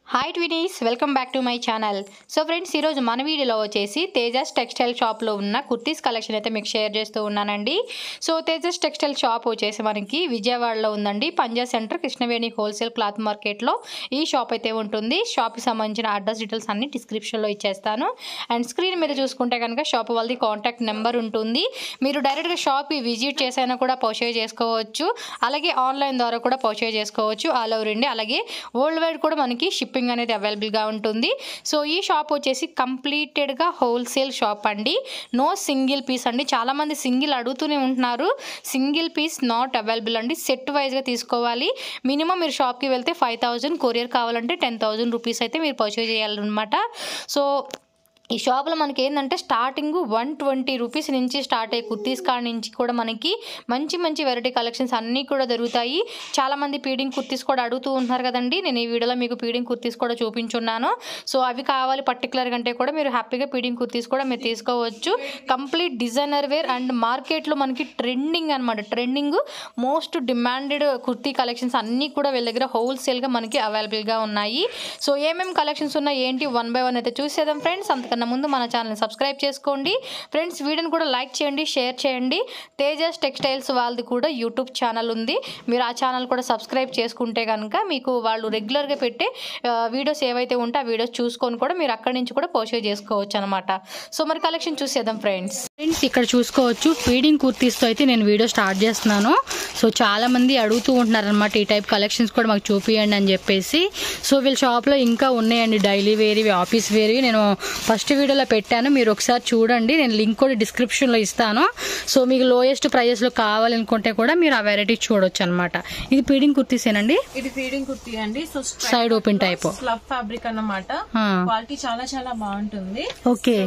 Hi ట్వినీస్ welcome back to my channel so friends ఈరోజు మన వీడియోలో వచ్చేసి తేజస్ టెక్స్టైల్ షాప్లో ఉన్న కుర్తీస్ కలెక్షన్ అయితే మీకు షేర్ చేస్తూ ఉన్నానండి సో తేజస్ టెక్స్టైల్ షాప్ వచ్చేసి మనకి విజయవాడలో ఉందండి Panja center Krishnaveni wholesale cloth మార్కెట్లో ఈ షాప్ అయితే ఉంటుంది షాప్కి సంబంధించిన అడ్రస్ డీటెయిల్స్ అన్ని డిస్క్రిప్షన్లో ఇచ్చేస్తాను అండ్ స్క్రీన్ మీద చూసుకుంటే కనుక షాప్ వాళ్ళది కాంటాక్ట్ నెంబర్ ఉంటుంది మీరు డైరెక్ట్గా షాప్కి విజిట్ చేసైనా కూడా పర్చేజ్ చేసుకోవచ్చు అలాగే ఆన్లైన్ ద్వారా కూడా పర్చేజ్ చేసుకోవచ్చు ఆల్ ఓవర్ ఇండియా అలాగే వరల్డ్ వైడ్ కూడా మనకి షిప్పింగ్ అనేది అవైలబుల్గా ఉంటుంది సో ఈ షాప్ వచ్చేసి కంప్లీటెడ్గా హోల్సేల్ షాప్ అండి నో సింగిల్ పీస్ అండి చాలామంది సింగిల్ అడుగుతూనే ఉంటున్నారు సింగిల్ పీస్ నాట్ అవైలబుల్ అండి సెట్ వైజ్గా తీసుకోవాలి మినిమం మీరు షాప్కి వెళ్తే ఫైవ్ థౌజండ్ కొరియర్ కావాలంటే టెన్ థౌజండ్ రూపీస్ అయితే మీరు పర్చేజ్ చేయాలన్నమాట సో ఈ షాప్లో మనకి ఏంటంటే స్టార్టింగ్ వన్ ట్వంటీ రూపీస్ నుంచి స్టార్ట్ అయ్యే కుర్తీస్ కాడ నుంచి కూడా మనకి మంచి మంచి వెరైటీ కలెక్షన్స్ అన్నీ కూడా దొరుకుతాయి చాలామంది పీడింగ్ కుర్తీస్ కూడా అడుగుతూ ఉంటున్నారు కదండి నేను ఈ వీడియోలో మీకు పీడింగ్ కుర్తీస్ కూడా చూపించున్నాను సో అవి కావాలి పర్టికులర్ కంటే కూడా మీరు హ్యాపీగా పీడింగ్ కుర్తీస్ కూడా మీరు తీసుకోవచ్చు కంప్లీట్ డిజైనర్ వేర్ అండ్ మార్కెట్లో మనకి ట్రెండింగ్ అనమాట trending most demanded kurti collections అన్నీ కూడా వీళ్ళ దగ్గర హోల్సేల్గా మనకి అవైలబుల్గా ఉన్నాయి సో ఏమేమి కలెక్షన్స్ ఉన్నాయి ఏంటి వన్ బై వన్ అయితే చూసేద్దాం ఫ్రెండ్స్ అంతకన్నా ముందు మన ఛానల్ని సబ్స్క్రైబ్ చేసుకోండి ఫ్రెండ్స్ వీడియోని కూడా లైక్ చేయండి షేర్ చేయండి తేజస్ టెక్స్టైల్స్ వాళ్ళది కూడా యూట్యూబ్ ఛానల్ ఉంది మీరు ఆ ఛానల్ కూడా సబ్స్క్రైబ్ చేసుకుంటే కనుక మీకు వాళ్ళు రెగ్యులర్గా పెట్టే ఆ, వీడియోస్ ఏవైతే ఉంటే ఆ వీడియోస్ చూసుకొని కూడా మీరు అక్కడి నుంచి కూడా పర్చేజ్ చేసుకోవచ్చు అనమాట సో మరి కలెక్షన్ చూసేద్దాం ఫ్రెండ్స్ ఫ్రెండ్స్ ఇక్కడ చూసుకోవచ్చు ఫీడింగ్ కుర్తీస్తో అయితే నేను వీడియో స్టార్ట్ చేస్తున్నాను సో చాలా మంది అడుగుతూ ఉంటున్నారు అనమాట ఈ టైప్ కలెక్షన్స్ కూడా మాకు చూపియండి అని చెప్పేసి సో వీళ్ళ షాప్లో ఇంకా ఉన్నాయండి డైలీ వేరివి ఆఫీస్ వేరివి నేను ఫస్ట్ వీడియోలో పెట్టాను మీరు ఒకసారి చూడండి నేను లింక్ కూడా డిస్క్రిప్షన్లో ఇస్తాను సో మీకు లోయెస్ట్ ప్రైజెస్లో కావాలనుకుంటే కూడా మీరు ఆ వెరైటీ చూడొచ్చు అనమాట ఇది ఫీడింగ్ కుర్తీసేనండి ఇది ఫీడింగ్ కుర్తీ అండి so side open type slub fabric అన్నమాట క్వాలిటీ చాలా చాలా బాగుంటుంది ఓకే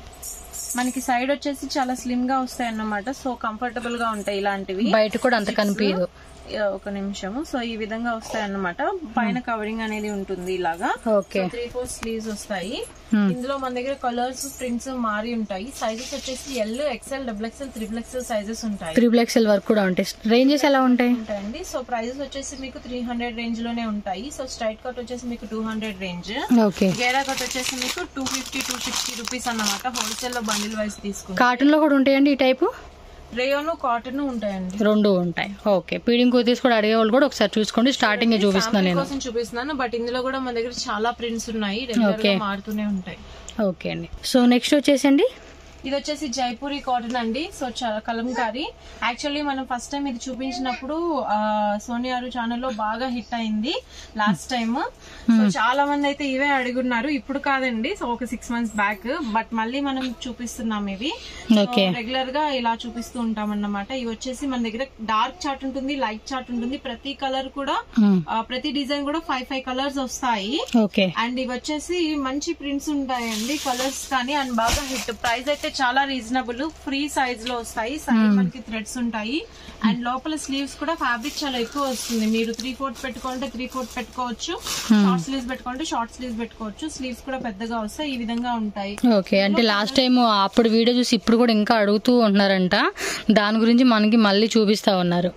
మనకి సైడ్ వచ్చేసి చాలా స్లిమ్ గా వస్తాయి అన్నమాట సో కంఫర్టబుల్ గా ఉంటాయి ఇలాంటివి బయట కూడా అంత కనిపించదు ఇక ఒక నిమిషము సో ఈ విధంగా వస్తాయి అన్నమాట పైన కవరింగ్ అనేది ఉంటుంది ఇలాగా ఓకే త్రీ ఫోర్ స్లీవ్స్ వస్తాయి ఇందులో మన దగ్గర కలర్స్ ప్రింట్స్ మారి ఉంటాయి సైజెస్ వచ్చేసి L XL double XL triple XL sizes ఉంటాయి త్రిబుల్ ఎక్స్ఎల్ వరకు కూడా ఉంటాయి రేంజెస్ ఎలా ఉంటాయి ఉంటాయండి సో ప్రైజెస్ వచ్చేసి మీకు త్రీ హండ్రెడ్ రేంజ్ లోనే ఉంటాయి సో స్ట్రైట్ కట్ వచ్చేసి మీకు టూ హండ్రెడ్ రేంజ్ ఓకే గేరా కట్ వచ్చేసి మీకు two fifty two sixty rupees అన్నమాట హోల్సేల్ లో బండిల్ వైజ్ తీసుకుంటాం కాటన్ లో కూడా ఉంటాయండి ఈ టైపు రేయోను కాటన్ ఉంటాయండి రెండు ఉంటాయి ఓకే పీడింగ్ కుర్తీస్ కూడా అడిగే వాళ్ళు కూడా ఒకసారి చూసుకోండి స్టార్టింగ్ చూపిస్తున్నాను Sample నేను కోసం చూపిస్తున్నాను బట్ ఇందులో కూడా మన దగ్గర చాలా ప్రింట్స్ ఉన్నాయి రెగ్యులర్ గా Okay. మారుతూనే ఉంటాయి ఓకే అండి సో నెక్స్ట్ వచ్చేసండి ఇది వచ్చేసి జైపూరి కాటన్ అండి సో చాలా కలంకారీ యాక్చువల్లీ మనం ఫస్ట్ టైం ఇది చూపించినప్పుడు ఆ, సోనియారు ఛానల్ లో బాగా హిట్ అయింది లాస్ట్ టైం సో చాలా మంది అయితే ఇవే అడుగున్నారు ఇప్పుడు కాదండి సో ఒక సిక్స్ మంత్స్ బ్యాక్ బట్ మళ్ళీ మనం చూపిస్తున్నాం ఇవి ఓకే రెగ్యులర్ గా ఇలా చూపిస్తూ ఉంటాం అన్నమాట ఇవి వచ్చేసి మన దగ్గర డార్క్ చార్ట్ ఉంటుంది లైట్ చార్ట్ ఉంటుంది ప్రతి కలర్ కూడా ఆ, ప్రతి డిజైన్ కూడా ఫైవ్ ఫైవ్ కలర్స్ వస్తాయి ఓకే అండ్ ఇవి వచ్చేసి మంచి ప్రింట్స్ ఉంటాయండి కలర్స్ కానీ అండ్ బాగా హిట్ ప్రైస్ అయితే చాలా రీజనబుల్ ఫ్రీ సైజ్ లో వస్తాయి సైడ్ మనకి థ్రెడ్స్ ఉంటాయి అండ్ లోపల స్లీవ్స్ కూడా ఫ్యాబ్రిక్ చాలా ఎక్కువ వస్తుంది మీరు త్రీ ఫోర్త్ పెట్టుకుంటే త్రీ ఫోర్త్ పెట్టుకోవచ్చు షార్ట్ స్లీవ్స్ పెట్టుకుంటే షార్ట్ స్లీవ్స్ పెట్టుకోవచ్చు స్లీవ్స్ కూడా పెద్దగా వస్తాయి ఈ విధంగా ఉంటాయి ఓకే అంటే లాస్ట్ టైం అప్పుడు వీడియో చూసి ఇప్పుడు కూడా ఇంకా అడుగుతూ ఉంటున్నారంట దాని గురించి మనకి మళ్ళీ చూపిస్తా ఉన్నారు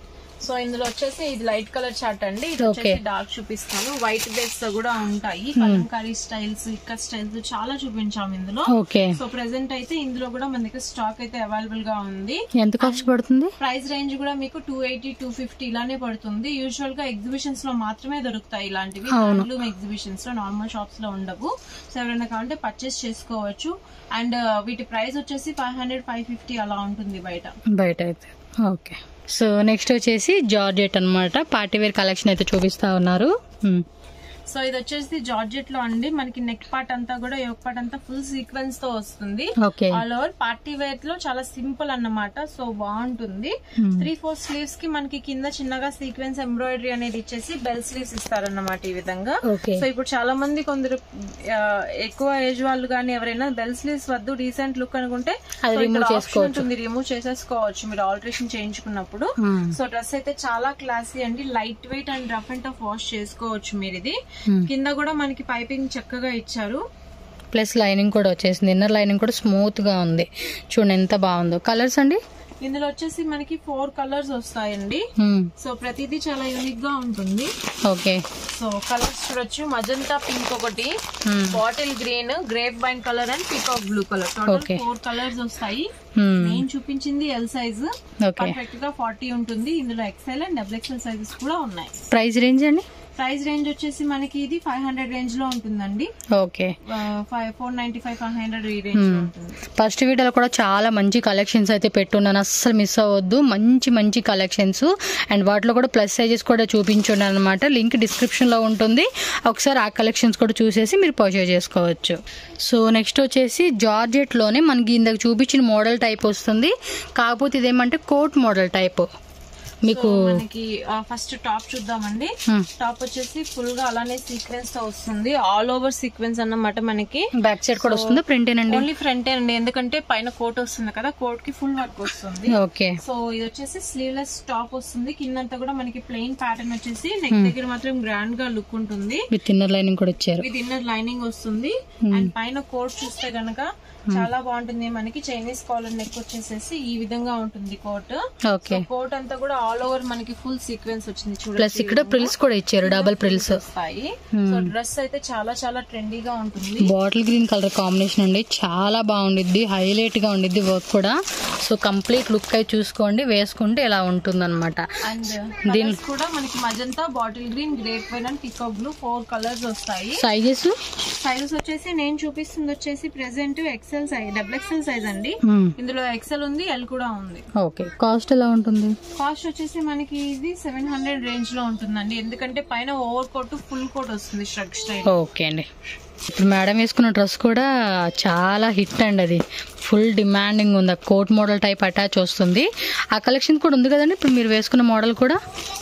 సో ఇందులో వచ్చేసి ఇది లైట్ కలర్ చార్ట్ అండి ఇది Okay. వచ్చేసి డార్క్ చూపిస్తాను వైట్ బేస్ తో కూడా ఉంటాయి కలంకారీ స్టైల్స్ ఇక్కడ స్టైల్స్ చాలా చూపించాము ఇందులో ఓకే సో ప్రెసెంట్ అయితే ఇందులో కూడా మన దగ్గర స్టాక్ అయితే అవైలబుల్ గా ఉంది ఎంత కాస్ట్ పడుతుంది ప్రైస్ రేంజ్ కూడా మీకు టూ ఎయిటీ టూ ఫిఫ్టీ ఇలానే పడుతుంది యూజువల్ గా ఎగ్జిబిషన్స్ లో మాత్రమే దొరుకుతాయి ఇలాంటివి హ్యాండ్లూమ్ ఎగ్జిబిషన్స్ లో నార్మల్ షాప్స్ లో ఉండవు సో ఎవరైనా కావాలంటే పర్చేస్ చేసుకోవచ్చు అండ్ వీటి ప్రైస్ వచ్చేసి ఫైవ్ హండ్రెడ్ ఫైవ్ ఫిఫ్టీ అలా ఉంటుంది బయట బయట అయితే ఓకే సో నెక్స్ట్ వచ్చేసి జార్జెట్ అన్నమాట పార్టీ వేర్ కలెక్షన్ అయితే చూపిస్తా ఉన్నారు మ్మ్. సో ఇది వచ్చేసి జార్జెట్ లో అండి మనకి నెక్ పార్ట్ అంతా కూడా యోక్ పార్ట్ అంతా ఫుల్ సీక్వెన్స్ తో వస్తుంది okay all over party wear లో చాలా సింపుల్ అన్నమాట సో బాగుంటుంది త్రీ ఫోర్ స్లీవ్స్ కి మనకి కింద చిన్నగా సీక్వెన్స్ ఎంబ్రాయిడరీ అనేది ఇచ్చేసి బెల్ స్లీవ్స్ ఇస్తారన్నమాట ఈ విధంగా ఓకే సో ఇప్పుడు చాలా మంది కొందరు ఆ, ఎక్కువ ఏజ్ వాళ్ళు కానీ ఎవరైనా బెల్ స్లీవ్స్ వద్దు డీసెంట్ లుక్ అనుకుంటే అది so ఇక్కడ remove option ఉంటుంది రిమూవ్ చేసేసుకోవచ్చు మీరు ఆల్టరేషన్ చేయించుకున్నప్పుడు మ్మ్. సో డ్రెస్ అయితే చాలా క్లాసీ అండి light weight and rough and tough wash చేసుకోవచ్చు మీరు ఇది మ్మ్. కింద కూడా మనకి పైపింగ్ చక్కగా ఇచ్చారు ప్లస్ లైనింగ్ కూడా వచ్చేసింది ఇన్నర్ లైనింగ్ కూడా స్మూత్ గా ఉంది చూడండి ఎంత బాగుందో కలర్స్ అండి ఇందులో వచ్చేసి మనకి ఫోర్ కలర్స్ వస్తాయండి మ్మ్. సో ప్రతిదీ చాలా యూనిక్ గా ఉంటుంది ఓకే సో కలర్స్ చూడొచ్చు మజంతా పింక్ ఒకటి మ్మ్. Bottle green grape wine colour and peacock blue colour total Okay. Four colours వస్తాయి మ్మ్. నేను చూపించింది ఎల్ సైజ్ ఓకే పర్ఫెక్ట్ గా ఫార్టీ ఉంటుంది ఇందులో XL and double XL sizes కూడా ఉన్నాయి ప్రైస్ రేంజ్ అండి ప్రైస్ రేంజ్ వచ్చేసి మనకి ఇది ఫైవ్ హండ్రెడ్ రేంజ్ లో ఉంటుందండి okay five four ninety five five hundred ఈ రేంజ్ లో ఉంటుంది ఫస్ట్ వీడియోలో కూడా చాలా మంచి కలెక్షన్స్ అయితే పెట్టున్నాను అస్సలు మిస్ అవ్వద్దు మంచి మంచి కలెక్షన్స్ అండ్ వాటిలో కూడా ప్లస్ సైజెస్ కూడా చూపించున్నాను అనమాట లింక్ డిస్క్రిప్షన్లో ఉంటుంది ఒకసారి ఆ కలెక్షన్స్ కూడా చూసేసి మీరు పర్చేజ్ చేసుకోవచ్చు సో నెక్స్ట్ వచ్చేసి జార్జెట్లోనే మనకి ఇందాక చూపించిన మోడల్ టైప్ వస్తుంది కాకపోతే ఇదేమంటే కోట్ మోడల్ టైప్ మీకు So, మనకి ఫస్ట్ టాప్ చూద్దామండి Hmm. టాప్ వచ్చేసి ఫుల్ గా అలానే సీక్వెన్స్ తో వస్తుంది ఆల్ ఓవర్ సీక్వెన్స్ అన్నమాట మనకి బ్యాక్ సైడ్ కూడా వస్తుందా ప్రింట్ ఏనండి ఓన్లీ ఫ్రంట్ అండి ఎందుకంటే పైన కోట్ వస్తుంది కదా కోట్ కి ఫుల్ వర్క్ వస్తుంది ఓకే సో ఇది వచ్చేసి స్లీవ్లెస్ టాప్ వస్తుంది కిందంతా కూడా మనకి ప్లెయిన్ ప్యాటర్న్ వచ్చేసి నెక్ దగ్గర మాత్రం గ్రాండ్ గా లుక్ ఉంటుంది విత్ ఇన్నర్ లైనింగ్ కూడా ఇచ్చారు విత్ ఇన్నర్ లైనింగ్ వస్తుంది అండ్ పైన కోట్ చూస్తే గనక చాలా బాగుంటుంది మనకి చైనీస్ కాలర్ నెక్ వచ్చేసేసి ఈ విధంగా ఉంటుంది కోట్ ఓకే కోట్ అంతా కూడా ఆల్ ఓవర్ మనకి ఫుల్ సీక్వెన్స్ వచ్చింది చూడండి ప్లస్ ఇక్కడ ప్రిల్స్ కూడా ఇచ్చారు డబల్ ప్రిల్స్ వస్తాయి సో డ్రెస్ అయితే చాలా చాలా ట్రెండీగా ఉంటుంది బాటిల్ గ్రీన్ కలర్ కాంబినేషన్ అండి చాలా బాగుండిద్ది హైలైట్ గా ఉండిద్ది వర్క్ కూడా సో కంప్లీట్ లుక్ అయితే చూసుకోండి వేసుకుంటే ఇలా ఉంటుంది అనమాట అండ్ కలర్స్ కూడా మనకి magenta bottle green grape wine and peacock blue four colours వస్తాయి సైజెస్ సైజెస్ వచ్చేసి నేను చూపిస్తుంది వచ్చేసి present XL size double XL size అండి ఇందులో ఎక్సెల్ ఉంది ఎల్ కూడా ఉంది ఓకే కాస్ట్ ఎలా ఉంటుంది కాస్ట్ వచ్చేసి మనకి ఇది సెవెన్ హండ్రెడ్ రేంజ్ లో ఉంటుందండి ఎందుకంటే పైన ఓవర్ కోట్ ఫుల్ కోట్ వస్తుంది స్ట్రక్ స్టైల్ ఓకే అండి ఇప్పుడు మేడం వేసుకున్న డ్రెస్ కూడా చాలా హిట్ అండి అది ఫుల్ డిమాండింగ్ ఉంది ఆ కోట్ మోడల్ టైప్ అటాచ్ వస్తుంది ఆ కలెక్షన్ కూడా ఉంది కదండి ఇప్పుడు మీరు వేసుకున్న మోడల్ కూడా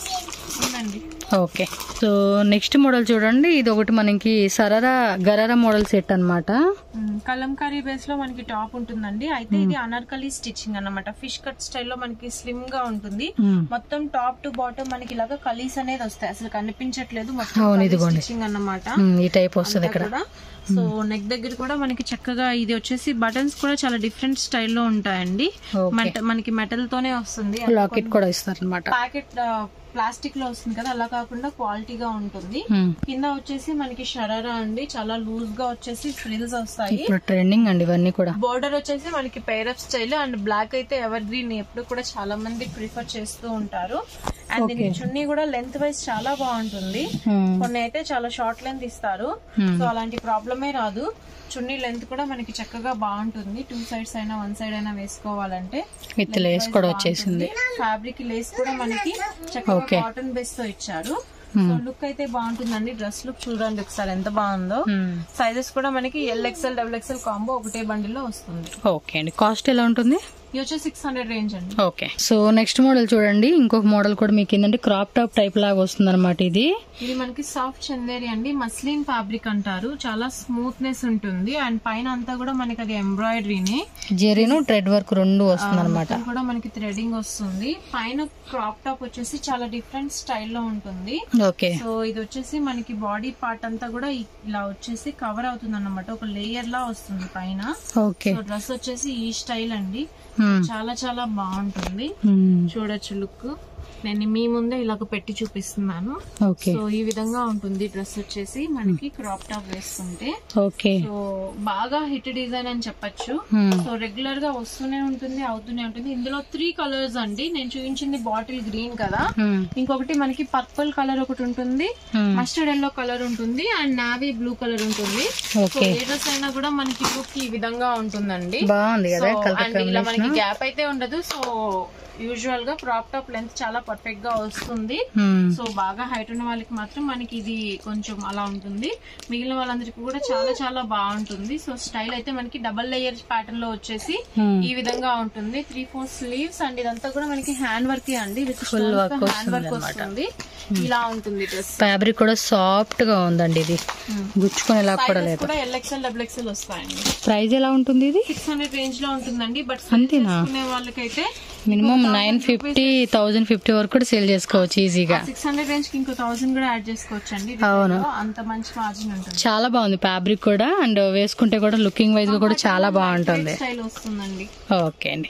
ఉందండి ఓకే సో నెక్స్ట్ మోడల్ చూడండి ఇది ఒకటి మనకి సరరా గరారా మోడల్ సెట్ అన్నమాట మ్మ్. కలంకారీ బేస్ లో మనకి టాప్ ఉంటుందండి అయితే ఇది అనార్కలి స్టిచ్చింగ్ అన్నమాట ఫిష్ కట్ స్టైల్లో మనకి స్లిమ్ గా ఉంటుంది మ్మ్. మొత్తం టాప్ టు బాటమ్ మనకి ఇలాగా కలీస్ అనేది వస్తాయి అసలు కనిపించట్లేదు మొత్తం అవును, కలీ ఇదిగోండి. స్టిచ్చింగ్ అన్నమాట మ్మ్, ఈ టైప్ వస్తుంది ఇక్కడ కూడా సో నెక్ దగ్గర కూడా మనకి చక్కగా ఇది వచ్చేసి బటన్స్ కూడా చాలా డిఫరెంట్ స్టైల్లో ఉంటాయండి ఓకే మెట- మనకి మెటల్ తోనే వస్తుంది లాకెట్ కూడా ఇస్తారు అనమాట ప్యాకెట్ ప్లాస్టిక్ లో వస్తుంది కదా అలా కాకుండా క్వాలిటీగా ఉంటుంది కింద వచ్చేసి మనకి షరారా అండి చాలా లూజ్ గా వచ్చేసి ఫ్రిల్స్ వస్తాయి ఇప్పుడు ట్రెండింగ్ అండి ఇవన్నీ కూడా బోర్డర్ వచ్చేసి మనకి పేరప్ స్టైల్ అండ్ బ్లాక్ అయితే ఎవర్ గ్రీన్ ఎప్పుడు కూడా చాలా మంది ప్రిఫర్ చేస్తూ ఉంటారు అండ్ దీనికి చున్నీ కూడా లెంత్ వైజ్ చాలా బాగుంటుంది మ్మ్. కొన్ని అయితే చాలా షార్ట్ లెంత్ ఇస్తారు సో అలాంటి ప్రాబ్లమే రాదు చున్నీ లెంత్ కూడా మనకి చక్కగా బాగుంటుంది టూ సైడ్స్ అయినా వన్ సైడ్ అయినా వేసుకోవాలంటే విత్ లేస్ కూడా వచ్చేసింది ఫ్యాబ్రిక్ లేస్ కూడా మనకి చక్కగా కాటన్ బేస్ తో ఇచ్చారు సో లుక్ అయితే బాగుంటుందండి డ్రెస్ లుక్ చూడండి ఒకసారి ఎంత బాగుందో మ్మ్. సైజెస్ కూడా మనకి L XL double XL combo ఒకటే బండిల్లో వస్తుంది ఓకే అండి కాస్ట్ ఎలా ఉంటుంది ఇది వచ్చి సిక్స్ హండ్రెడ్ రేంజ్ అండి ఓకే సో నెక్స్ట్ మోడల్ చూడండి ఇంకొక మోడల్ కూడా మీకు ఏంటంటే క్రాప్ టాప్ టైప్ లాగా వస్తుంది అనమాట ఇది ఇది మనకి సాఫ్ట్ చందేరి అండి మస్లిన్ ఫ్యాబ్రిక్ అంటారు చాలా స్మూత్నెస్ ఉంటుంది అండ్ పైన అంతా కూడా మనకి అది ఎంబ్రాయిడరీనే జెరీను థ్రెడ్ వర్క్ రెండు వస్తుంది అనమాట మొత్తం కూడా మనకి థ్రెడింగ్ వస్తుంది పైన క్రాప్ టాప్ వచ్చేసి చాలా డిఫరెంట్ స్టైల్లో ఉంటుంది ఓకే సో ఇది వచ్చేసి మనకి బాడీ పార్ట్ అంతా కూడా ఇ- ఇలా వచ్చేసి కవర్ అవుతుంది అన్నమాట ఒక లేయర్ లా వస్తుంది పైన ఓకే సో డ్రెస్ వచ్చేసి ఈ స్టైల్ అండి మ్మ్. చాలా చాలా బాగుంటుంది మ్మ్. చూడొచ్చు లుక్ నేను మీ ముందే ఇలాగ పెట్టి చూపిస్తున్నాను ఓకే సో ఈ విధంగా ఉంటుంది డ్రెస్ వచ్చేసి మనకి క్రాప్ టాప్ వేసుకుంటే ఓకే సో బాగా హిట్ డిజైన్ అని చెప్పొచ్చు మ్మ్. సో రెగ్యులర్ గా వస్తూనే ఉంటుంది అవుతూనే ఉంటుంది ఇందులో త్రీ కలర్స్ అండి నేను చూపించింది బాటిల్ గ్రీన్ కదా మ్మ్. ఇంకొకటి మనకి పర్పుల్ కలర్ ఒకటి ఉంటుంది మ్మ్. మస్టర్డ్ ఎల్లో కలర్ ఉంటుంది అండ్ నావీ బ్లూ కలర్ ఉంటుంది సో ఓకే ఏ డ్రెస్ అయినా కూడా మనకి లుక్ ఈ విధంగా ఉంటుందండి బాగుంది కదా సో కలర్ అండ్ ఇలా మనకి గ్యాప్ అయితే ఉండదు సో యూజువల్ గా క్రాప్ టాప్ లెంత్ చాలా పర్ఫెక్ట్ గా వస్తుంది సో బాగా హైట్ ఉన్న వాళ్ళకి మాత్రం మనకి ఇది కొంచెం అలా ఉంటుంది మిగిలిన వాళ్ళందరికీ కూడా చాలా చాలా బాగుంటుంది సో స్టైల్ అయితే మనకి డబల్ లేయర్ ప్యాటర్న్ లో వచ్చేసి ఈ విధంగా ఉంటుంది త్రీ ఫోర్ స్లీవ్స్ అండ్ ఇదంతా కూడా మనకి హ్యాండ్ వర్క్ అండి with Full work hand work వస్తుంది ఇలా ఉంటుంది డ్రెస్ ఫ్యాబ్రిక్ కూడా సాఫ్ట్ గా ఉందండి ఇది గుచ్చుకునేలా కూడా లేదు కూడా ఎల్ఎక్స్ఎల్ డబుల్ ఎక్స్ఎల్ వస్తాయండి ప్రైస్ ఎలా ఉంటుంది ఇది సిక్స్ హండ్రెడ్ రేంజ్ లో ఉంటుందండి బట్ అంతేనా? చేసుకునే వాళ్ళకైతే minimum nine fifty thousand fifty వరకు కూడా సేల్ చేసుకోవచ్చు ఈజీగా సిక్స్ హండ్రెడ్ రేంజ్ కి ఇంకో థౌసండ్ కూడా యాడ్ చేసుకోవచ్చు అండి అవును. అంత మంచి మార్జిన్ ఉంటుంది చాలా బాగుంది ఫ్యాబ్రిక్ కూడా అండ్ వేసుకుంటే కూడా లుకింగ్ వైజ్ గా కూడా చాలా బాగుంటుంది స్టైల్ వస్తుందండి ఓకే అండి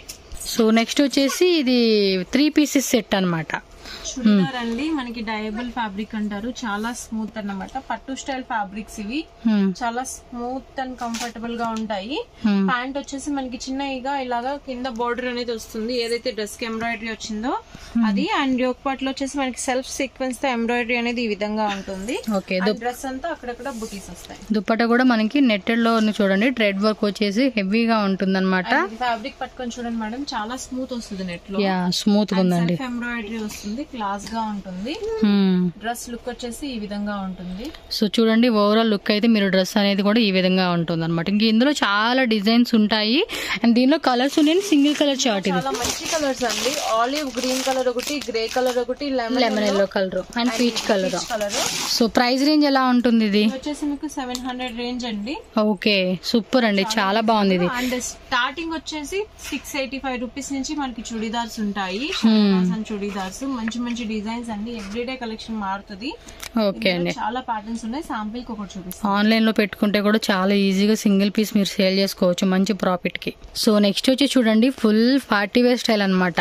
సో నెక్స్ట్ వచ్చేసి ఇది త్రీ పీసెస్ సెట్ అన్నమాట చుడిదార్ అండి మనకి డయబుల్ ఫ్యాబ్రిక్ అంటారు చాలా స్మూత్ అన్నమాట పట్టు స్టైల్ ఫ్యాబ్రిక్స్ ఇవి హ్మ్. చాలా స్మూత్ అండ్ కంఫర్టబుల్ గా ఉంటాయి హ్మ్. ప్యాంట్ వచ్చేసి మనకి చిన్నగా ఇలాగా కింద బోర్డర్ అనేది వస్తుంది ఏదైతే డ్రెస్ కి ఎంబ్రాయిడరీ వచ్చిందో అది అండ్ యోక్ పార్ట్ లో వచ్చేసి మనకి సెల్ఫ్ సీక్వెన్స్ తో ఎంబ్రాయిడరీ అనేది ఈ విధంగా ఉంటుంది ఓకే డ్రెస్ అంతా అక్కడక్కడ బుటీస్ వస్తాయి దుప్పట కూడా మనకి నెట్టెడ్ లో ఉంది చూడండి థ్రెడ్ వర్క్ వచ్చేసి హెవీగా ఉంటుంది అనమాట ఫ్యాబ్రిక్ పట్టుకొని చూడండి మేడం చాలా స్మూత్ వస్తుంది నెట్ లో యా స్మూత్ గా ఉందండి సెల్ఫ్ ఎంబ్రాయిడరీ వస్తుంది క్లాస్ గా ఉంటుంది హ్మ్. డ్రెస్ లుక్ వచ్చేసి ఈ విధంగా ఉంటుంది సో చూడండి ఓవరాల్ లుక్ అయితే మీరు డ్రెస్ అనేది కూడా ఈ విధంగా ఉంటుంది అనమాట ఇంక ఇందులో చాలా డిజైన్స్ ఉంటాయి అండ్ దీనిలో కలర్స్ ఉన్నాయి సింగిల్ కలర్ చార్ట్ ఇది చాలా మంచి కలర్స్ అండి ఆలివ్ గ్రీన్ కలర్ ఒకటి గ్రే కలర్ ఒకటి lemon lemon yellow colour and peach colour colour so price range ఎలా ఉంటుంది ఇది వచ్చేసి మీకు సెవెన్ హండ్రెడ్ రేంజ్ అండి ఓకే సూపర్ అండి చాలా బాగుంది ఇది అండ్ స్టార్టింగ్ వచ్చేసి సిక్స్ ఎయిటీ ఫైవ్ రూపీస్ నుంచి మనకి చుడీదార్స్ ఉంటాయి చుడీదార్స్ మంచి మంచి డిజైన్స్ అండి ఎవ్రీడే కలెక్షన్ మారుతుంది ఓకే అండి చాలా ప్యాటర్న్స్ ఉన్నాయి శాంపిల్ కి ఒకటి చూపిస్తాను ఆన్లైన్ లో పెట్టుకుంటే కూడా చాలా ఈజీగా సింగిల్ పీస్ మీరు సేల్ చేసుకోవచ్చు మంచి ప్రాఫిట్ కి సో నెక్స్ట్ వచ్చి చూడండి ఫుల్ పార్టీ వేర్ స్టైల్ అనమాట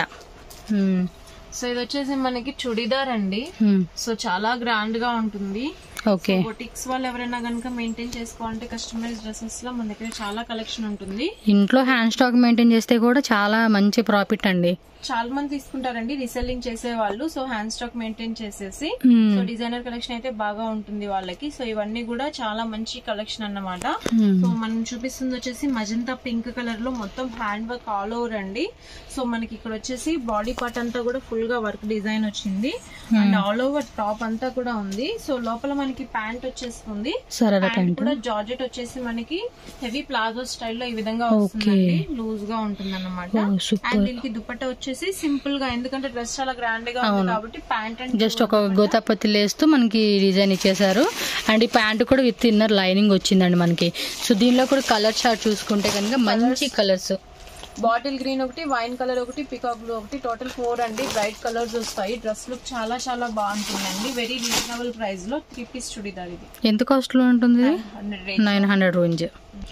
సో ఇది వచ్చేసి మనకి చుడీదార్ అండి సో చాలా గ్రాండ్ గా ఉంటుంది ఓకే బొటిక్స్ వాళ్ళు ఎవరైనా కనుక మెయింటైన్ చేసుకోవాలంటే కస్టమైజ్ డ్రెస్సెస్ లో మన దగ్గర చాలా కలెక్షన్ ఉంటుంది ఇంట్లో హ్యాండ్ స్టాక్ మెయింటైన్ చేస్తే కూడా చాలా మంచి ప్రాఫిట్ అండి చాలా మంది తీసుకుంటారండి రీసెల్లింగ్ చేసే వాళ్ళు సో హ్యాండ్ స్టాక్ మెయింటైన్ చేసేసి Hmm. సో డిజైనర్ కలెక్షన్ అయితే బాగా ఉంటుంది వాళ్ళకి సో ఇవన్నీ కూడా చాలా మంచి కలెక్షన్ అన్నమాట Hmm. సో మనం చూపిస్తుంది వచ్చేసి మజంతా పింక్ కలర్ లో మొత్తం హ్యాండ్ వర్క్ ఆల్ ఓవర్ అండి సో మనకి ఇక్కడ వచ్చేసి బాడీ పార్ట్ అంతా కూడా ఫుల్ గా వర్క్ డిజైన్ వచ్చింది అండ్ ఆల్ ఓవర్ టాప్ అంతా కూడా ఉంది సో లోపల మనకి ప్యాంట్ వచ్చేస్తుంది సరే ప్యాంట్ ప్యాంట్ కూడా జార్జెట్ వచ్చేసి మనకి హెవీ ప్లాజో స్టైల్లో ఈ విధంగా వస్తుందండి లూజ్ గా ఉంటుంది అన్నమాట Oh, super. అండ్ దీనికి దుపట్ట వచ్చేసి సింపుల్ గా ఎందుకంటే డ్రెస్ చాలా గ్రాండ్ గా ఉంది కాబట్టి ప్యాంట్ అండ్ జస్ట్ ఒక గోతాపత్తి లేస్తూ మనకి డిజైన్ ఇచ్చేసారు అండ్ ఈ ప్యాంట్ కూడా విత్ ఇన్నర్ లైనింగ్ వచ్చిందండి మనకి సో దీనిలో కూడా కలర్ చార్ట్ చూసుకుంటే కనుక మంచి కలర్స్ బాటిల్ గ్రీన్ ఒకటి వైన్ కలర్ ఒకటి పికాక్ బ్లూ ఒకటి టోటల్ ఫోర్ అండి బ్రైట్ కలర్స్ వస్తాయి డ్రెస్ లుక్ చాలా చాలా బాగుంటుందండి వెరీ రీజనబుల్ ప్రైస్ లో త్రీ పీస్ చుడిదార్ ఇది ఎంత కాస్ట్ లో ఉంటుంది hundred nine hundred range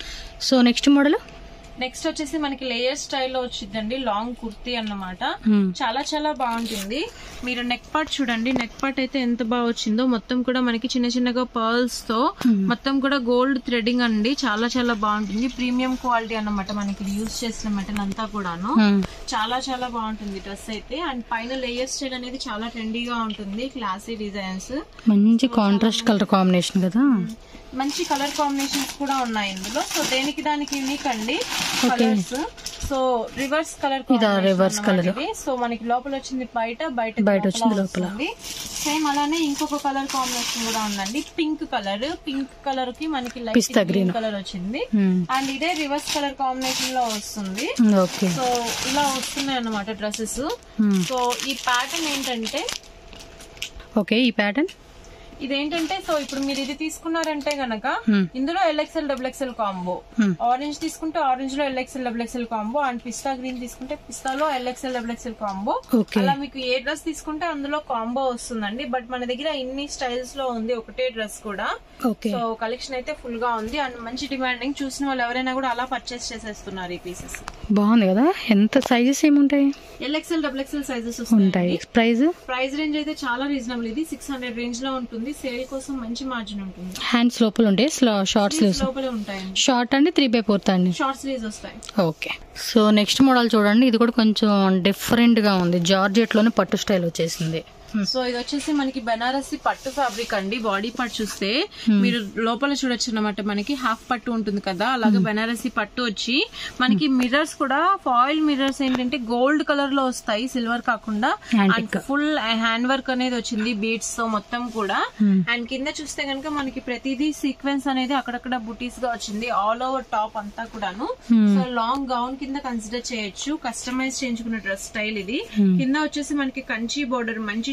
so next model next వచ్చేసి మనకి లేయర్ స్టైల్లో వచ్చిందండి లాంగ్ కుర్తీ అన్నమాట Hmm. చాలా చాలా బాగుంటుంది మీరు నెక్ పార్ట్ చూడండి నెక్ పార్ట్ అయితే ఎంత బాగా వచ్చిందో మొత్తం కూడా మనకి చిన్న చిన్నగా పర్ల్స్ తో మొత్తం కూడా గోల్డ్ థ్రెడింగ్ అండి చాలా చాలా బాగుంటుంది ప్రీమియం క్వాలిటీ అన్నమాట మనకి యూస్ చేసిన మెటల్ అంతా కూడాను చాలా చాలా బాగుంటుంది డ్రెస్ అయితే అండ్ పైన లేయర్ స్టైల్ అనేది చాలా ట్రెండీగా ఉంటుంది క్లాసీ డిజైన్స్ మంచి కాంట్రాస్ట్ కలర్ కాంబినేషన్ కదా మంచి కలర్ కాంబినేషన్స్ కూడా ఉన్నాయి ఇందులో సో దేనికి దానికి యూనిక్ అండి కలర్స్ సో రివర్స్ కలర్ ఇదా reverse colour. సో మనకి లోపల వచ్చింది బయట బయట బయట వచ్చింది లోపల. సేమ్ అలానే ఇంకొక కలర్ కాంబినేషన్ కూడా ఉందండి పింక్ కలర్ పింక్ కలర్ కి మనకి Pista light green. Green colour వచ్చింది అండ్ ఇదే రివర్స్ కలర్ కాంబినేషన్ లో వస్తుంది ఓకే సో ఇలా వస్తున్నాయి అన్నమాట డ్రెస్సెస్ సో ఈ ప్యాటర్న్ ఏంటంటే ఓకే ఈ ప్యాటర్న్ ఇదేంటంటే సో ఇప్పుడు మీరు ఇది తీసుకున్నారంటే గనక ఇందులో L XL double XL combo orange తీసుకుంటే ఆరెంజ్ లో L XL double XL combo and pista green తీసుకుంటే పిస్తాలో L XL double XL combo okay అలా మీకు ఏ డ్రెస్ తీసుకుంటే అందులో కాంబో వస్తుందండి బట్ మన దగ్గర ఇన్ని స్టైల్స్ లో ఉంది ఒకటే డ్రెస్ కూడా ఓకే సో కలెక్షన్ అయితే ఫుల్ గా ఉంది అండ్ మంచి డిమాండింగ్ చూసిన వాళ్ళు ఎవరైనా కూడా అలా పర్చేస్ చేసేస్తున్నారు ఈ పీసెస్ బాగుంది కదా ఎంత సైజెస్ ఏముంటాయి ఎల్ఎక్స్ఎల్ డబుల్ ఎక్స్ఎల్ సైజెస్ ఉంటాయి వస్తాయి ప్రైస్ ప్రైస్ రేంజ్ అయితే చాలా రీజనబుల్ ఇది సిక్స్ హండ్రెడ్ రేంజ్ లో ఉంటుంది సేల్ కోసం మంచి మార్జిన్ ఉంటుంది హ్యాండ్స్ లోపల ఉంటాయి షార్ట్ స్లీవ్స్ లోపలే ఉంటాయండి షార్ట్ అండి త్రీ బై ఫోర్త్ అండి షార్ట్ స్లీవ్స్ వస్తాయి ఓకే సో నెక్స్ట్ మోడల్ చూడండి ఇది కూడా కొంచెం డిఫరెంట్ గా ఉంది జార్జెట్ లోనే పట్టు స్టైల్ వచ్చేసింది సో ఇది వచ్చేసి మనకి బెనారసి పట్టు ఫ్యాబ్రిక్ అండి బాడీ పార్ట్ చూస్తే మీరు లోపల చూడొచ్చు అన్నమాట మనకి హాఫ్ పట్టు ఉంటుంది కదా అలాగే బెనారసి పట్టు వచ్చి మనకి మిర్రర్స్ కూడా ఫాయిల్ మిర్రర్స్ ఏంటంటే గోల్డ్ కలర్ లో వస్తాయి సిల్వర్ కాకుండా Antique. ఫుల్ హ్యాండ్ వర్క్ అనేది వచ్చింది బీడ్స్ తో మొత్తం కూడా అండ్ కింద చూస్తే కనుక మనకి ప్రతిదీ సీక్వెన్స్ అనేది అక్కడక్కడ బుటీస్ గా వచ్చింది ఆల్ ఓవర్ టాప్ అంతా కూడాను సో లాంగ్ గౌన్ కింద కన్సిడర్ చేయొచ్చు కస్టమైజ్ చేయించుకున్న డ్రెస్ స్టైల్ ఇది కింద వచ్చేసి మనకి కంచి బోర్డర్ మంచి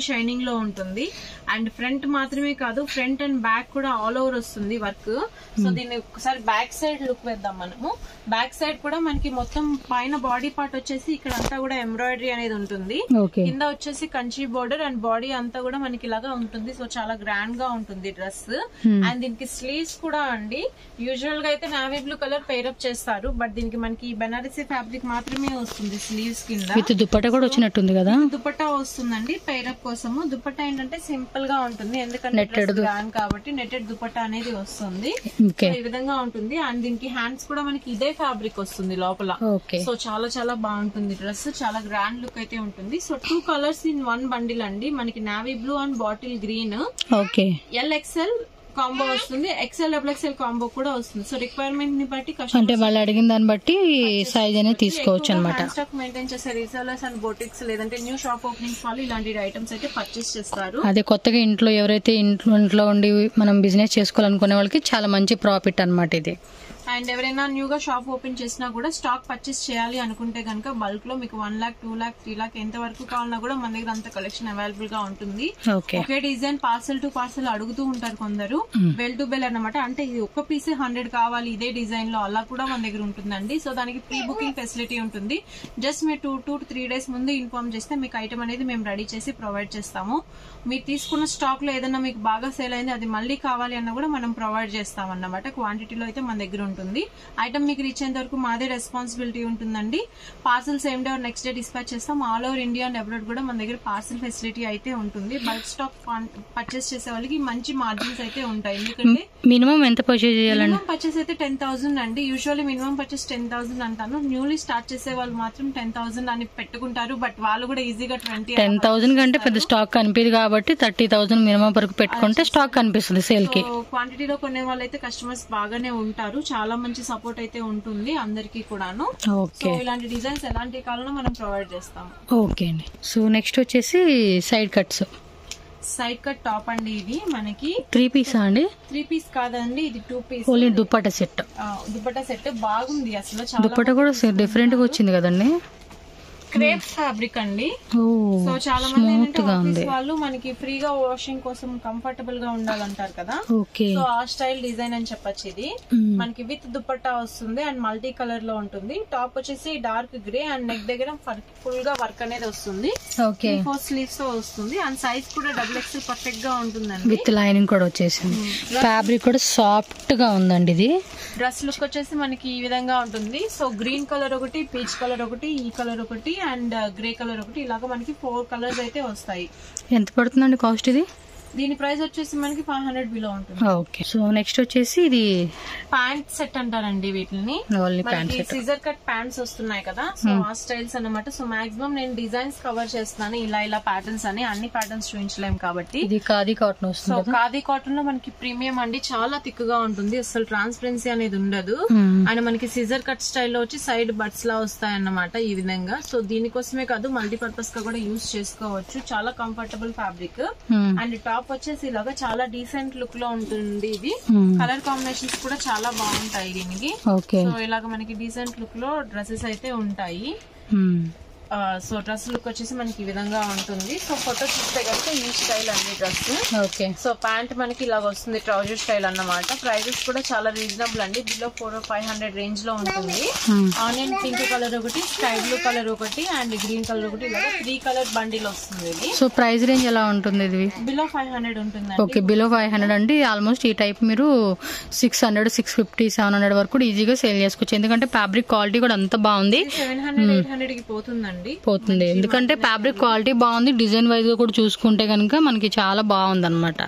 షైనింగ్ లో ఉంటుంది అండ్ ఫ్రంట్ మాత్రమే కాదు ఫ్రంట్ అండ్ బ్యాక్ కూడా ఆల్ ఓవర్ వస్తుంది వర్క్ సో దీన్ని ఒకసారి బ్యాక్ సైడ్ లుక్ వేద్దాం మనము బ్యాక్ సైడ్ కూడా మనకి మొత్తం పైన బాడీ పార్ట్ వచ్చేసి ఇక్కడ అంతా కూడా ఎంబ్రాయిడరీ అనేది ఉంటుంది ఓకే కింద వచ్చేసి కంచి బోర్డర్ అండ్ బాడీ అంతా కూడా మనకి ఇలాగా ఉంటుంది సో చాలా గ్రాండ్ గా ఉంటుంది డ్రెస్ అండ్ దీనికి స్లీవ్స్ కూడా అండి యూజువల్ గా అయితే నావీ బ్లూ కలర్ పేరప్ చేస్తారు బట్ దీనికి మనకి బెనారసీ ఫ్యాబ్రిక్ మాత్రమే వస్తుంది స్లీవ్స్ కింద విత్ దుప్పట కూడా వచ్చినట్టుంది కదా దుపట్టా వస్తుందండి పేరప్ కోసము దుపట్టా ఏంటంటే సింపుల్ గా ఉంటుంది ఎందుకంటే గ్రాండ్ కాబట్టి నెట్టెడ్ దుపట్టా అనేది వస్తుంది ఓకే సో ఈ విధంగా ఉంటుంది అండ్ దీనికి హ్యాండ్స్ కూడా మనకి ఇదే ఫ్యాబ్రిక్ వస్తుంది లోపల ఓకే సో చాలా చాలా బాగుంటుంది డ్రెస్ చాలా గ్రాండ్ లుక్ అయితే ఉంటుంది so two colours in one bundle అండి మనకి navy blue and bottle green okay L XL combo వస్తుంది ఎక్స్ఎల్ డబుల్ ఎక్స్ఎల్ కాంబో కూడా వస్తుంది సో రిక్వైర్మెంట్ ని బట్టి అంటే వాళ్ళు అడిగిన దాన్ని బట్టి సైజ్ అనేది తీసుకోవచ్చు అనమాట స్టాక్ మెయింటైన్ చేసే రీసెలర్స్ అండ్ బోటిక్స్ లేదంటే న్యూ షాప్ ఓపెనింగ్స్ వాళ్ళు ఇలాంటి ఐటమ్స్ అయితే పర్చేస్ చేస్తారు అదే కొత్తగా ఇంట్లో ఎవరైతే ఇంట్లో ఇంట్లో ఉండి మనం బిజినెస్ చేసుకోవాలనుకునే వాళ్ళకి చాలా మంచి ప్రాఫిట్ అన్నమాట ఇది అండ్ ఎవరైనా న్యూగా షాప్ ఓపెన్ చేసినా కూడా స్టాక్ పర్చేస్ చేయాలి అనుకుంటే కనుక బల్క్ లో మీకు one lakh two lakh three lakh ఎంత వరకు కావాలన్నా కూడా మన దగ్గర అంత కలెక్షన్ అవైలబుల్ గా ఉంటుంది ఓకే ఒకే డిజైన్ పార్సల్ టు పార్సల్ అడుగుతూ ఉంటారు కొందరు బెల్ టు బెల్ అన్నమాట అంటే ఇది ఒక్క పీసే హండ్రెడ్ కావాలి ఇదే డిజైన్ లో అలా కూడా మన దగ్గర ఉంటుందండి సో దానికి ప్రీ బుకింగ్ ఫెసిలిటీ ఉంటుంది జస్ట్ మీరు టూ టూ త్రీ డేస్ ముందు ఇన్ఫార్మ్ చేస్తే మీకు ఐటమ్ అనేది మేము రెడీ చేసి ప్రొవైడ్ చేస్తాము మీరు తీసుకున్న స్టాక్ లో ఏదైనా మీకు బాగా సేల్ అయింది అది మళ్ళీ కావాలి అన్న కూడా మనం ప్రొవైడ్ చేస్తాం అన్నమాట క్వాంటిటీలో అయితే మన దగ్గర ఉంటుంది ఐటమ్ మీకు రీచ్ అయ్యేంత వరకు మాదే రెస్పాన్సిబిలిటీ ఉంటుందండి parcel same day next day dispatch చేస్తాం all over India and abroad కూడా మన దగ్గర పార్సల్ ఫెసిలిటీ అయితే ఉంటుంది బల్క్ స్టాక్ పర్చేస్ చేసే వాళ్ళకి మంచి మార్జిన్స్ అయితే ఉంటాయి ఎందుకంటే మినిమం ఎంత పర్చేజ్ చేయాలండి మినిమం పర్చేస్ అయితే టెన్ థౌసండ్ అండి usually minimum purchase ten thousand అంటాను న్యూలీ స్టార్ట్ చేసే వాళ్ళు మాత్రం టెన్ థౌసండ్ అని పెట్టుకుంటారు బట్ వాళ్ళు కూడా ఈజీగా ట్వంటీ టెన్ థౌసండ్ కంటే పెద్ద స్టాక్ కనిపించదు కాబట్టి థర్టీ థౌసండ్ మినిమం వరకు పెట్టుకుంటే స్టాక్ కనిపిస్తుంది సేల్ కి క్వాంటిటీలో కొనే వాళ్ళైతే కస్టమర్స్ బాగానే ఉంటారు చాలా మంచి సపోర్ట్ అయితే ఉంటుంది అందరికీ కూడాను సో ఓకే ఇలాంటి డిజైన్స్ ఎలాంటి కావాలన్నా మనం ప్రొవైడ్ చేస్తాము ఓకే అండి సో నెక్స్ట్ వచ్చేసి side cuts side cut top అండి ఇది మనకి త్రీ పీసా అండి త్రీ పీస్ కాదండి ఇది two piece only dupatta set dupatta set బాగుంది అసలు చాలా దుప్పట కూడా డిఫరెంట్ గా వచ్చింది కదండి క్రేప్ ఫ్యాబ్రిక్ అండి ఓ సో చాలా మంది ఏంటంటే స్మూత్ గా ఆఫీస్ ఉంది వాళ్ళు మనకి ఫ్రీగా వాషింగ్ కోసం కంఫర్టబుల్ గా ఉండాలంటారు కదా ఓకే సో ఆ స్టైల్ డిజైన్ అని చెప్పొచ్చు ఇది మనకి విత్ దుపట్టా వస్తుంది అండ్ మల్టీ కలర్ లో ఉంటుంది టాప్ వచ్చేసి డార్క్ గ్రే అండ్ నెక్ దగ్గర ఫుల్ గా వర్క్ అనేది వస్తుంది ఓకే ఫోర్ స్లీవ్స్ తో వస్తుంది అండ్ సైజ్ కూడా డబుల్ ఎక్స్ఎల్ పర్ఫెక్ట్ గా ఉంటుందండి విత్ లైనింగ్ కూడా వచ్చేసింది ఫ్యాబ్రిక్ కూడా సాఫ్ట్ గా ఉందండి ఇది డ్రెస్ లుక్ వచ్చేసి మనకి ఈ విధంగా ఉంటుంది సో గ్రీన్ కలర్ ఒకటి పీచ్ కలర్ ఒకటి ఈ కలర్ ఒకటి అండ్ గ్రే కలర్ ఒకటి ఇలాగా మనకి ఫోర్ కలర్స్ అయితే వస్తాయి ఎంత పడుతుందండి కాస్ట్ ఇది దీని ప్రైస్ వచ్చేసి మనకి ఫైవ్ హండ్రెడ్ బిలో ఉంటుంది ఓకే సో నెక్స్ట్ వచ్చేసి ఇది ప్యాంట్ సెట్ అంటారండి వీటిని ఓన్లీ ప్యాంట్ మనకి సిజర్ కట్ ప్యాంట్స్ వస్తున్నాయి కదా సో ఆ స్టైల్స్ అన్నమాట సో మాక్సిమం నేను డిజైన్స్ కవర్ చేస్తున్నాను ఇలా ఇలా ప్యాటర్న్స్ అని అన్ని ప్యాటర్న్స్ చూపించలేం కాబట్టి ఇది ఖాదీ కాటన్ సో వస్తుంది కదా ఖాదీ కాటన్ లో మనకి ప్రీమియం అండి చాలా థిక్ గా ఉంటుంది అసలు ట్రాన్స్పరెన్సీ అనేది ఉండదు మ్మ్. అండ్ మనకి సిజర్ కట్ స్టైల్లో వచ్చి సైడ్ బట్స్ లా వస్తాయి అన్నమాట ఈ విధంగా సో దీనికోసమే కాదు మల్టీపర్పస్ గా కూడా యూస్ చేసుకోవచ్చు చాలా కంఫర్టబుల్ ఫ్యాబ్రిక్ మ్మ్. అండ్ టాప్ వచ్చేసి ఇలాగా చాలా డీసెంట్ లుక్ లో ఉంటుంది ఇది మ్మ్. కలర్ కాంబినేషన్స్ కూడా చాలా బాగుంటాయి దీనికి ఓకే సో ఇలాగ మనకి డీసెంట్ లుక్ లో డ్రెస్సెస్ అయితే ఉంటాయి మ్మ్. ఆ, సో డ్రెస్ లుక్ వచ్చేసి మనకి ఈ విధంగా ఉంటుంది సో ఫోటో చూస్తే కనుక ఈ స్టైల్ అండి డ్రెస్ ఓకే సో ప్యాంట్ మనకి ఇలాగ వస్తుంది ట్రౌజర్ స్టైల్ అన్నమాట ప్రైజెస్ కూడా చాలా రీజనబుల్ అండి below four five hundred range లో ఉంటుంది మ్మ్. ఆనియన్ పింక్ కలర్ ఒకటి స్కై బ్లూ కలర్ ఒకటి అండ్ గ్రీన్ కలర్ ఒకటి ఇలాగ త్రీ కలర్ బండిల్ వస్తుంది ఇది సో ప్రైస్ రేంజ్ ఎలా ఉంటుంది ఇది బిలో ఫైవ్ హండ్రెడ్ ఉంటుందండి ఓకే బిలో ఫైవ్ హండ్రెడ్ అండి ఆల్మోస్ట్ ఈ టైప్ మీరు six hundred six fifty seven hundred వరకు కూడా ఈజీగా సేల్ చేసుకోవచ్చు ఎందుకంటే ఫ్యాబ్రిక్ క్వాలిటీ కూడా అంత బాగుంది సెవెన్ హండ్రెడ్ ఎయిట్ హండ్రెడ్ కి పోతుందండి పోతుంది ఎందుకంటే ఫ్యాబ్రిక్ క్వాలిటీ బాగుంది డిజైన్ వైజ్ గా కూడా చూసుకుంటే కనుక మనకి చాలా బాగుంది అనమాట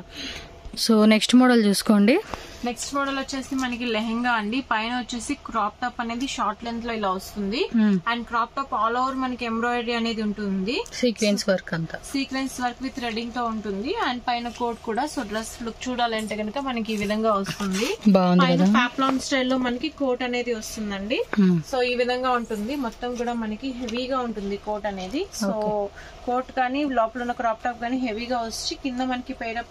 సో నెక్స్ట్ మోడల్ చూసుకోండి నెక్స్ట్ మోడల్ వచ్చేసి మనకి లెహెంగా అండి పైన వచ్చేసి క్రాప్ టాప్ అనేది షార్ట్ లెంత్ లో ఇలా వస్తుంది and crop top all over మనకి ఎంబ్రాయిడరీ అనేది ఉంటుంది సీక్వెన్స్ వర్క్ అంతా సీక్వెన్స్ వర్క్ విత్ థ్రెడింగ్ తో ఉంటుంది అండ్ పైన కోట్ కూడా సో డ్రెస్ లుక్ చూడాలంటే కనుక మనకి ఈ విధంగా వస్తుంది బాగుంది పైన కదా పాప్లాన్ స్టైల్లో మనకి కోట్ అనేది వస్తుందండి మ్మ్. సో ఈ విధంగా ఉంటుంది మొత్తం కూడా మనకి హెవీగా ఉంటుంది కోట్ అనేది సో కోట్ కానీ లోపల ఉన్న క్రాప్ టాప్ కానీ హెవీగా వచ్చి కింద మనకి పేరప్ లో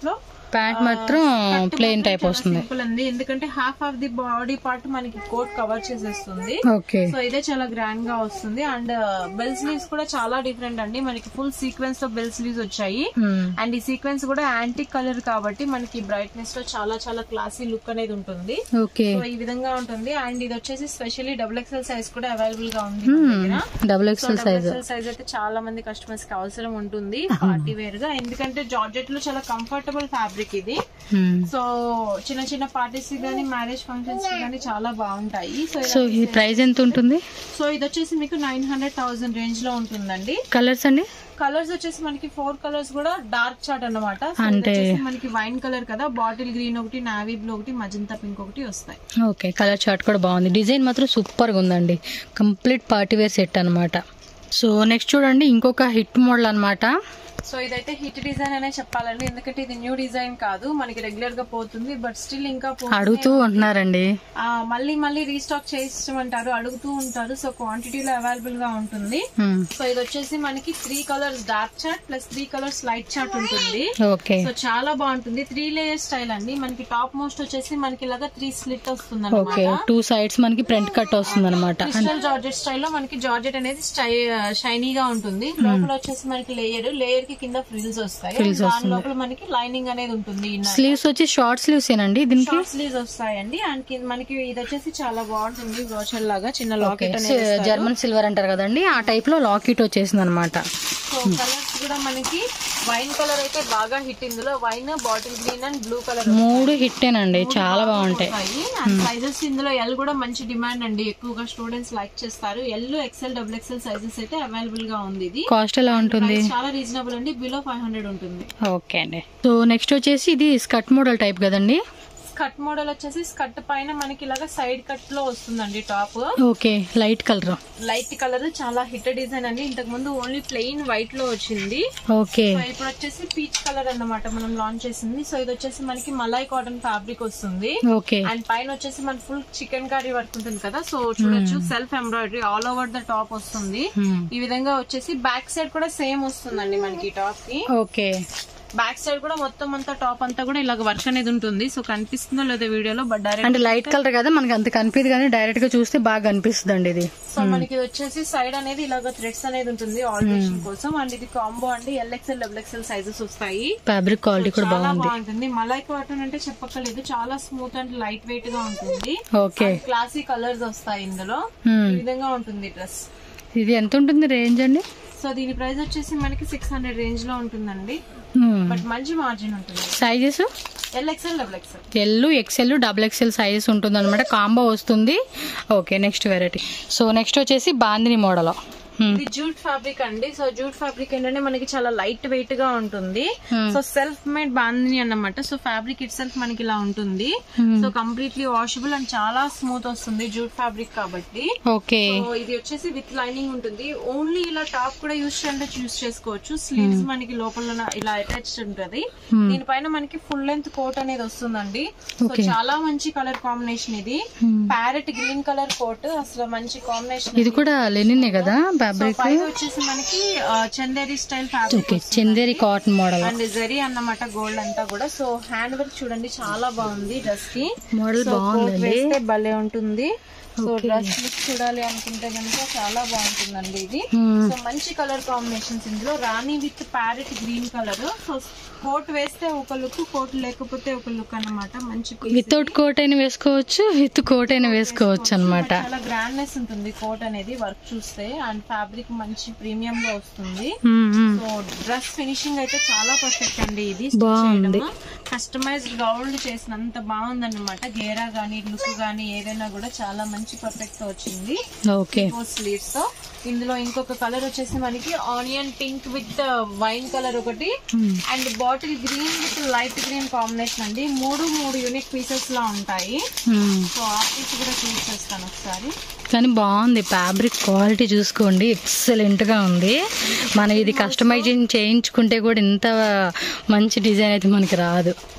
ప్యాంట్ మాత్రం ప్లెయిన్ టైప్ వస్తుంది సింపుల్ అండి ఎందుకంటే half of the body part మనకి కోట్ కవర్ చేసేస్తుంది ఓకే సో ఇదే చాలా గ్రాండ్ గా వస్తుంది అండ్ బెల్ స్లీవ్స్ కూడా చాలా డిఫరెంట్ అండి మనకి ఫుల్ సీక్వెన్స్ తో బెల్ స్లీవ్స్ వచ్చాయి అండ్ ఈ సీక్వెన్స్ కూడా యాంటిక్ కలర్ కాబట్టి మనకి బ్రైట్నెస్ లో చాలా చాలా క్లాసీ లుక్ అనేది ఉంటుంది ఓకే సో ఈ విధంగా ఉంటుంది అండ్ ఇది వచ్చేసి స్పెషల్లీ డబుల్ ఎక్స్ఎల్ సైజ్ కూడా అవైలబుల్ గా ఉంది మన దగ్గర. Double so XL double size XL size అయితే చాలా మంది కస్టమర్స్ కి అవసరం ఉంటుంది పార్టీ వేర్ గా ఎందుకంటే జార్జెట్ లో చాలా కంఫర్టబుల్ ఫ్యాబ్రిక్ ఇది సో చిన్న చిన్న పార్టీస్ కి గానీ మ్యారేజ్ ఫంక్షన్స్ కి గానీ చాలా బాగుంటాయి సో సో ఈ ప్రైస్ ఎంత ఉంటుంది సో ఇది వచ్చేసి మీకు నైన్ హండ్రెడ్ థౌసండ్ రేంజ్ లో ఉంటుందండి కలర్స్ అండి కలర్స్ వచ్చేసి మనకి ఫోర్ కలర్స్ కూడా డార్క్ చార్ట్ అన్నమాట సో ఇది అంటే- వచ్చేసి మనకి వైన్ కలర్ కదా బాటిల్ గ్రీన్ ఒకటి నావీ బ్లూ ఒకటి మజంతా పింక్ ఒకటి వస్తాయి ఓకే కలర్ చార్ట్ కూడా బాగుంది డిజైన్ మాత్రం సూపర్గా ఉందండి కంప్లీట్ పార్టీ వేర్ సెట్ అనమాట సో నెక్స్ట్ చూడండి ఇంకొక హిట్ మోడల్ అన్నమాట సో ఇదైతే హిట్ డిజైన్ అనే చెప్పాలండి ఎందుకంటే ఇది న్యూ డిజైన్ కాదు మనకి రెగ్యులర్ గా పోతుంది బట్ స్టిల్ ఇంకా పోతుంది. అడుగుతూ ఉంటున్నారండి ఆ, మళ్ళీ మళ్ళీ రీస్టాక్ చేయించమంటారు అడుగుతూ ఉంటారు సో క్వాంటిటీలో అవైలబుల్ గా ఉంటుంది Hmm. సో ఇది వచ్చేసి మనకి three colours dark chart plus three colours light chart ఉంటుంది ఓకే సో చాలా బాగుంటుంది త్రీ లేయర్ స్టైల్ అండి మనకి టాప్ మోస్ట్ వచ్చేసి మనకి ఇలాగా త్రీ స్లిట్ వస్తుంది ఓకే టూ సైడ్స్ మనకి ఫ్రంట్ కట్ వస్తుంది అనమాట క్రిస్టల్ జార్జెట్ స్టైల్లో మనకి జార్జెట్ అనేది షైనీగా ఉంటుంది లోపల వచ్చేసి మనకి లేయర్ లేయర్ కి కింద ఫ్రిల్స్ వస్తాయి దాని లోపల మనకి లైనింగ్ అనేది ఉంటుంది స్లీవ్స్ వచ్చి షార్ట్ స్లీవ్స్ ఏనండి దీనికి షార్ట్ స్లీవ్స్ వస్తాయండి అండ్ కింద మనకి ఇది వచ్చేసి చాలా బాగుంటుంది బ్రోచర్ లాగా చిన్న లాకెట్ అనేది జర్మన్ సిల్వర్ అంటారు కదండి ఆ టైప్ లో లాకెట్ వచ్చేసింది అనమాట సో కలర్స్ కూడా మనకి వైన్ కలర్ అయితే బాగా హిట్ ఇందులో wine bottle green and blue colour మూడు హిట్టేనండి చాలా బాగుంటాయి అండ్ సైజెస్ ఇందులో ఎల్ కూడా మంచి డిమాండ్ అండి ఎక్కువగా స్టూడెంట్స్ లైక్ చేస్తారు L XL double XL sizes అయితే అవైలబుల్ గా ఉంది ఇది కాస్ట్ ఎలా ఉంటుంది Price చాలా రీజనబుల్ అండి బిలో ఫైవ్ హండ్రెడ్ ఉంటుంది ఓకే అండి సో నెక్స్ట్ వచ్చేసి ఇది స్కర్ట్ మోడల్ టైప్ కదండి స్కర్ట్ మోడల్ వచ్చేసి స్కర్ట్ పైన మనకి ఇలాగా సైడ్ కట్ లో వస్తుందండి top okay light colour light colour చాలా హిట్ డిజైన్ అండి ఇంతకు ముందు ఓన్లీ ప్లెయిన్ వైట్ లో వచ్చింది ఓకే సో ఇప్పుడు వచ్చేసి పీచ్ కలర్ అన్నమాట మనం లాంచ్ చేసింది సో ఇది వచ్చేసి మనకి మలై కాటన్ ఫ్యాబ్రిక్ వస్తుంది ఓకే అండ్ పైన వచ్చేసి మన ఫుల్ చికెన్ కర్రీ వర్క్ ఉంటుంది కదా సో చూడొచ్చు self embroidery all over the top వస్తుంది ఈ విధంగా వచ్చేసి బ్యాక్ సైడ్ కూడా సేమ్ వస్తుందండి మనకి ఈ టాప్ కి ఓకే బ్యాక్ సైడ్ కూడా మొత్తం అంతా టాప్ అంతా కూడా ఇలాగ వర్క్ అనేది ఉంటుంది సో కనిపిస్తుందో లేదో వీడియోలో బట్ డైరెక్ట్ అంటే లైట్ కలర్ కదా మనకి అంత కనిపించదు కానీ డైరెక్ట్ గా చూస్తే బాగా కనిపిస్తుంది అండి ఇది సో మనకి ఇది వచ్చేసి సైడ్ అనేది ఇలాగ థ్రెడ్స్ అనేది ఉంటుంది ఆల్టరేషన్ కోసం అండ్ ఇది కాంబో అండి ఎల్ఎక్స్ఎల్ డబుల్ ఎక్స్ఎల్ సైజెస్ వస్తాయి ఫ్యాబ్రిక్ క్వాలిటీ కూడా చాలా బాగుంది బాగుంటుంది మలై కాటన్ అంటే చెప్పక్కర్లేదు చాలా స్మూత్ అండ్ లైట్ వెయిట్ గా ఉంటుంది ఓకే క్లాసీ కలర్స్ వస్తాయి ఇందులో Hmm. ఈ విధంగా ఉంటుంది డ్రెస్ ఇది ఎంత ఉంటుంది రేంజ్ అండి సో దీని ప్రైస్ వచ్చేసి మనకి సిక్స్ హండ్రెడ్ రేంజ్ లో ఉంటుందండి బట్ మంచి మార్జిన్ ఉంటుంది sizes L XL double XL L XL double XL sizes ఉంటుంది అనమాట కాంబో వస్తుంది okay next variety so next వచ్చేసి బాందిని మోడల్ ఇది జూట్ ఫ్యాబ్రిక్ అండి సో జూట్ ఫ్యాబ్రిక్ ఏంటంటే మనకి చాలా లైట్ వెయిట్ గా ఉంటుంది సో సెల్ఫ్ మేడ్ బాందిని అన్నమాట సో ఫ్యాబ్రిక్ ఇట్ సెల్ఫ్ మనకి ఇలా ఉంటుంది సో కంప్లీట్లీ వాషబుల్ అండ్ చాలా స్మూత్ వస్తుంది జూట్ ఫ్యాబ్రిక్ కాబట్టి ఓకే సో ఇది వచ్చేసి విత్ లైనింగ్ ఉంటుంది ఓన్లీ ఇలా టాప్ కూడా యూస్ చేయాలంటే యూస్ చేసుకోవచ్చు స్లీవ్స్ మనకి లోపల ఇలా అటాచ్డ్ ఉంటది దీనిపైన మనకి ఫుల్ లెంత్ కోట్ అనేది వస్తుందండి సో చాలా మంచి కలర్ కాంబినేషన్ ఇది ప్యారెట్ గ్రీన్ కలర్ కోట్ అసలు మంచి కాంబినేషన్ ఇది కూడా లెనినే కదా ఫ్యాబ్రిక్ పైన వచ్చేసి మనకి ఆ, Chanderi style fabric okay Chanderi cotton model and zari అన్నమాట గోల్డ్ అంతా కూడా సో హ్యాండ్ వర్క్ చూడండి చాలా బాగుంది డ్రెస్ కి మోడల్ సో కోట్ బాగుందండి వేస్తే భలే ఉంటుంది సో డ్రెస్ లుక్ చూడాలి అనుకుంటే కనుక చాలా బాగుంటుందండి ఇది Hmm. సో మంచి కలర్ కాంబినేషన్స్ ఇందులో rani with parrot green colour so coat వేస్తే ఒక లుక్ కోట్ లేకపోతే ఒక లుక్ అన్నమాట మంచి piece. వితౌట్ కోట్ అయినా వేసుకోవచ్చు విత్ కోట్ అయినా వేసుకోవచ్చు అనమాట చాలా గ్రాండ్నెస్ ఉంటుంది కోట్ అనేది వర్క్ చూస్తే అండ్ ఫ్యాబ్రిక్ మంచి ప్రీమియం గా వస్తుంది సో డ్రెస్ ఫినిషింగ్ అయితే చాలా పర్ఫెక్ట్ అండి ఇది బాగుంది. కస్టమైజ్డ్ గౌల్డ్ చేసినంత బాగుందన్నమాట గేరా గానీ లుక్ గానీ ఏదైనా కూడా చాలా మంచి పర్ఫెక్ట్ తో వచ్చింది ఓకే స్లీవ్స్ తో ఇందులో ఇంకొక కలర్ వచ్చేసి మనకి onion pink with wine colour ఒకటి and bottle green with light green combination అండి మూడు మూడు యూనిక్ పీసెస్ లా ఉంటాయి సో ఆ పీస్ కూడా చూస్ చేస్తాను ఒకసారి కానీ బాగుంది ఫ్యాబ్రిక్ క్వాలిటీ చూసుకోండి ఎక్సలెంట్ గా ఉంది మనం ఇది కస్టమైజింగ్ చేయించుకుంటే కూడా ఇంత మంచి డిజైన్ అయితే మనకి రాదు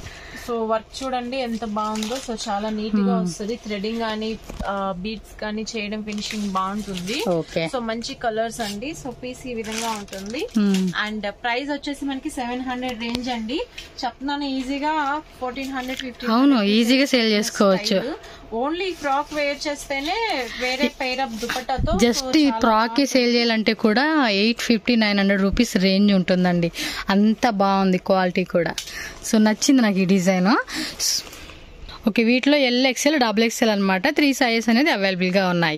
సో వర్క్ చూడండి ఎంత బాగుందో సో చాలా నీట్ గా వస్తుంది థ్రెడింగ్ కానీ బీట్స్ కానీ చేయడం ఫినిషింగ్ బాగుంటుంది ఓకే సో మంచి కలర్స్ అండి సో పీస్ ఈ విధంగా ఉంటుంది అండ్ ప్రైస్ వచ్చేసి మనకి సెవెన్ హండ్రెడ్ రేంజ్ అండి చెప్తున్నాను ఈజీగా ఫోర్టీన్ హండ్రెడ్ ఫిఫ్టీన్ అవును ఈజీగా సేల్ చేసుకోవచ్చు ఓన్లీ ఫ్రాక్ వేర్ చేస్తేనే వేరే పేర్ ఆఫ్ దుపట్టాతో జస్ట్ ఈ ఫ్రాక్కి సేల్ చేయాలంటే కూడా eight fifty nine hundred rupees range ఉంటుందండి అంత బాగుంది క్వాలిటీ కూడా సో నచ్చింది నాకు ఈ డిజైన్ ఓకే వీటిలో ఎల్ ఎక్స్ఎల్ డబుల్ ఎక్స్ఎల్ అనమాట త్రీ సైజెస్ అనేది అవైలబుల్గా ఉన్నాయి